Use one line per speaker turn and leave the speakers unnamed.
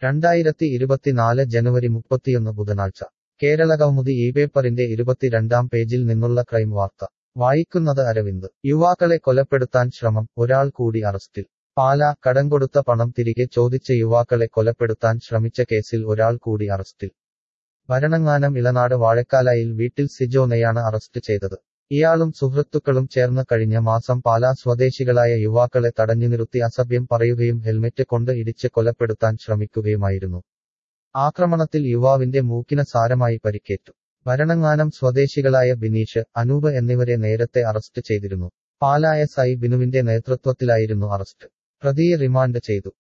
രണ്ടായിരത്തി ഇരുപത്തിനാല് ജനുവരി മുപ്പത്തിയൊന്ന് ബുധനാഴ്ച കേരളകൗമുദി ഈ പേപ്പറിന്റെ ഇരുപത്തിരണ്ടാം പേജിൽ നിന്നുള്ള ക്രൈം വാർത്ത വായിക്കുന്നത് അരവിന്ദ് യുവാക്കളെ കൊലപ്പെടുത്താൻ ശ്രമം ഒരാൾ കൂടി അറസ്റ്റിൽ പാല കടം കൊടുത്ത പണം തിരികെ ചോദിച്ച യുവാക്കളെ കൊലപ്പെടുത്താൻ ശ്രമിച്ച കേസിൽ ഒരാൾ കൂടി അറസ്റ്റിൽ ഭരണങ്ങാനം ഇളനാട് വാഴക്കാലായിൽ വീട്ടിൽ സിജോനെയാണ് അറസ്റ്റ് ചെയ്തത് ഇയാളും സുഹൃത്തുക്കളും ചേർന്ന് കഴിഞ്ഞ മാസം പാലാ സ്വദേശികളായ യുവാക്കളെ തടഞ്ഞു നിർത്തി അസഭ്യം പറയുകയും ഹെൽമെറ്റ് കൊണ്ട് ഇടിച്ച് കൊലപ്പെടുത്താൻ ശ്രമിക്കുകയുമായിരുന്നു ആക്രമണത്തിൽ യുവാവിന്റെ മൂക്കിന് സാരമായി പരിക്കേറ്റു ഭരണങ്ങാനം സ്വദേശികളായ ബിനീഷ് അനൂപ് എന്നിവരെ നേരത്തെ അറസ്റ്റ് ചെയ്തിരുന്നു പാലാ എസ് ഐ ബിനുവിന്റെ നേതൃത്വത്തിലായിരുന്നു അറസ്റ്റ് പ്രതിയെ റിമാൻഡ് ചെയ്തു